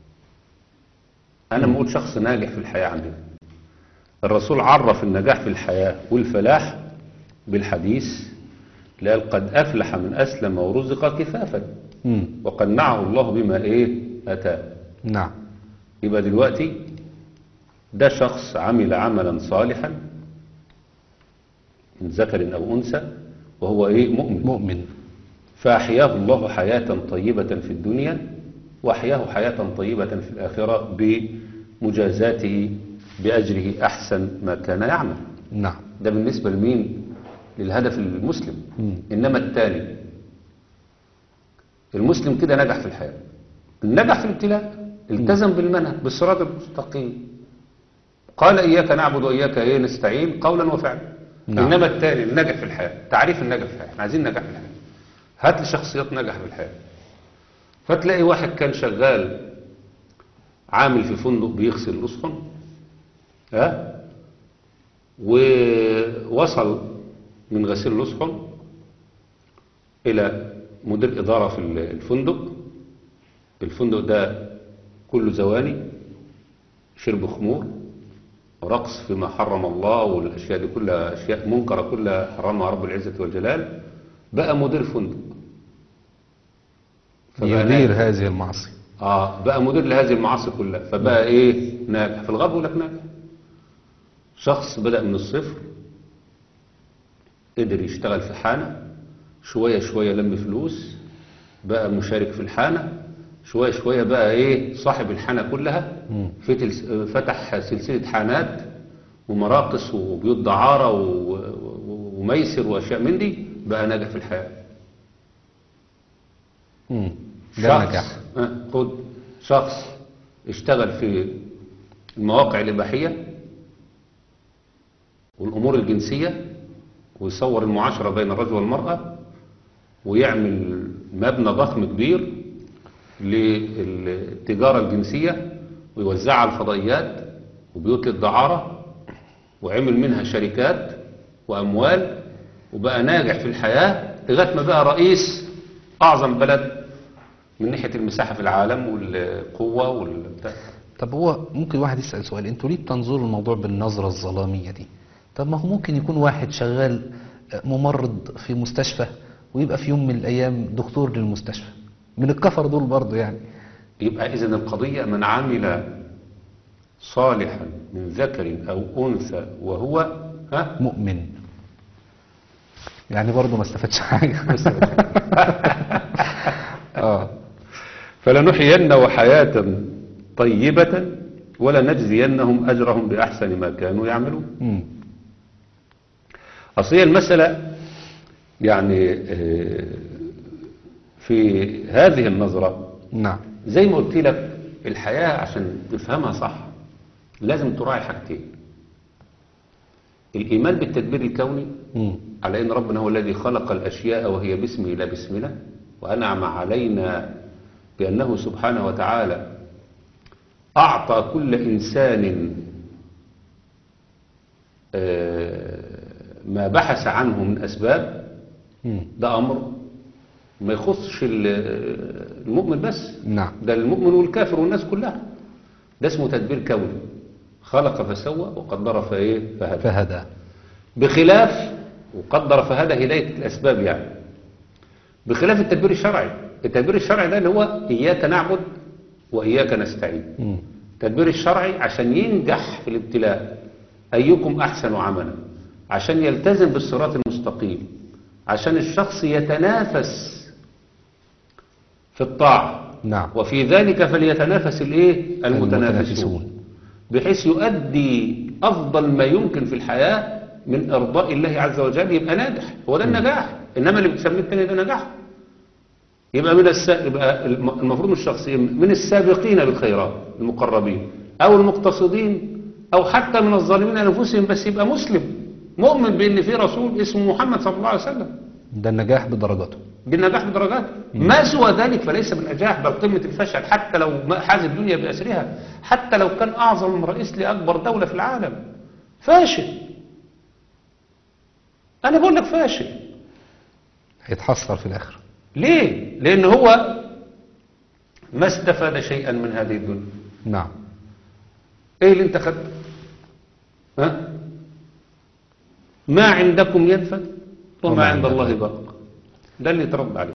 أنا بقول شخص ناجح في الحياة عندنا الرسول عرف النجاح في الحياة والفلاح بالحديث لا قد أفلح من أسلم ورزق كفافا امم وقنعه الله بما إيه أتاه نعم يبقى دلوقتي ده شخص عمل عملا صالحا من ذكر أو أنثى وهو إيه مؤمن مؤمن فأحياه الله حياة طيبة في الدنيا وأحياه حياة طيبة في الآخرة بمجازاته بأجره أحسن ما كان يعمل نعم ده بالنسبة لمين للهدف المسلم مم. إنما التاني المسلم كده نجح في الحياة نجح في الابتلاء التزم بالمنهج بالصراط المستقيم قال إياك نعبد وإياك إيه نستعين قولا وفعلا نعم. إنما التاني النجح في الحياة تعريف النجح في الحياة احنا عايزين نجح في الحياة هات لي شخصيات نجح في الحياة فتلاقي واحد كان شغال عامل في فندق بيغسل الأسخن ها ووصل من غسيل الأسخن إلى مدير إدارة في الفندق الفندق ده كله زواني شرب خمور ورقص فيما حرم الله والأشياء دي كلها أشياء منكرة كلها حرمها رب العزة والجلال بقى مدير فندق فبقى يدير ناجح. هذه المعصية اه بقى مدير لهذه المعاصي كلها فبقى ايه ناجح في الغرب يقول لك ناجح شخص بدأ من الصفر قدر يشتغل في حانة شوية شوية لم فلوس بقى مشارك في الحانة شوية شوية بقى ايه صاحب الحانة كلها مم. فتل- فتح سلسلة حانات ومراقص وبيوت دعارة و- و- وميسر واشياء من دي بقى ناجح في الحياة مم. ده شخص نجاح آه، خد شخص اشتغل في المواقع الإباحية والأمور الجنسية ويصور المعاشرة بين الرجل والمرأة ويعمل مبنى ضخم كبير للتجارة الجنسية ويوزعها على الفضائيات وبيوت الدعارة وعمل منها شركات وأموال وبقى ناجح في الحياة لغاية ما بقى رئيس أعظم بلد من ناحية المساحة في العالم والقوة والبتاع طب هو ممكن واحد يسأل سؤال انتوا ليه بتنظروا الموضوع بالنظرة الظلامية دي طب ما هو ممكن يكون واحد شغال ممرض في مستشفى ويبقى في يوم من الأيام دكتور للمستشفى من الكفر دول برضه يعني يبقى إذن القضية من عمل صالحا من ذكر أو أنثى وهو ها مؤمن يعني برضه ما استفادش حاجة اه فلنحيينه حياة طيبة ولنجزينهم أجرهم بأحسن ما كانوا يعملون مم. أصل هي المسألة يعني آه، في هذه النظرة نعم زي ما قلت لك الحياة عشان تفهمها صح لازم تراعي حاجتين الإيمان بالتدبير الكوني مم. على أن ربنا هو الذي خلق الأشياء وهي باسمه لا باسمنا وأنعم علينا بأنه سبحانه وتعالى أعطى كل إنسان آه، ما بحث عنه من أسباب مم. ده أمر ما يخصش ال- المؤمن بس نعم ده المؤمن والكافر والناس كلها ده اسمه تدبير كوني خلق فسوى وقدر فايه فهدى فهدى بخلاف وقدر فهدى هداية الأسباب يعني بخلاف التدبير الشرعي التدبير الشرعي ده اللي هو إياك نعبد وإياك نستعين مم. التدبير الشرعي عشان ينجح في الابتلاء أيكم أحسن عملا عشان يلتزم بالصراط المستقيم عشان الشخص يتنافس في الطاعة نعم وفي ذلك فليتنافس الايه المتنافسون المتنافسون. بحيث يؤدي افضل ما يمكن في الحياة من ارضاء الله عز وجل يبقى ناجح هو ده النجاح انما اللي بتسميه التاني ده نجاح يبقى من الس... يبقى الم- المفروض الشخص من السابقين بالخيرات المقربين او المقتصدين او حتى من الظالمين انفسهم بس يبقى مسلم مؤمن بان في رسول اسمه محمد صلى الله عليه وسلم ده النجاح بدرجاته بالنجاح بدرجات ما سوى ذلك فليس بالنجاح بل قمة الفشل حتى لو ما حاز الدنيا بأسرها حتى لو كان أعظم رئيس لأكبر دولة في العالم فاشل أنا بقول لك فاشل هيتحسر في الآخر ليه؟ لأن هو ما استفاد شيئا من هذه الدنيا نعم إيه اللي أنت خدته؟ ها؟ ما عندكم ينفد وما وما عند عند الله الله باق ده اللي ترد عليه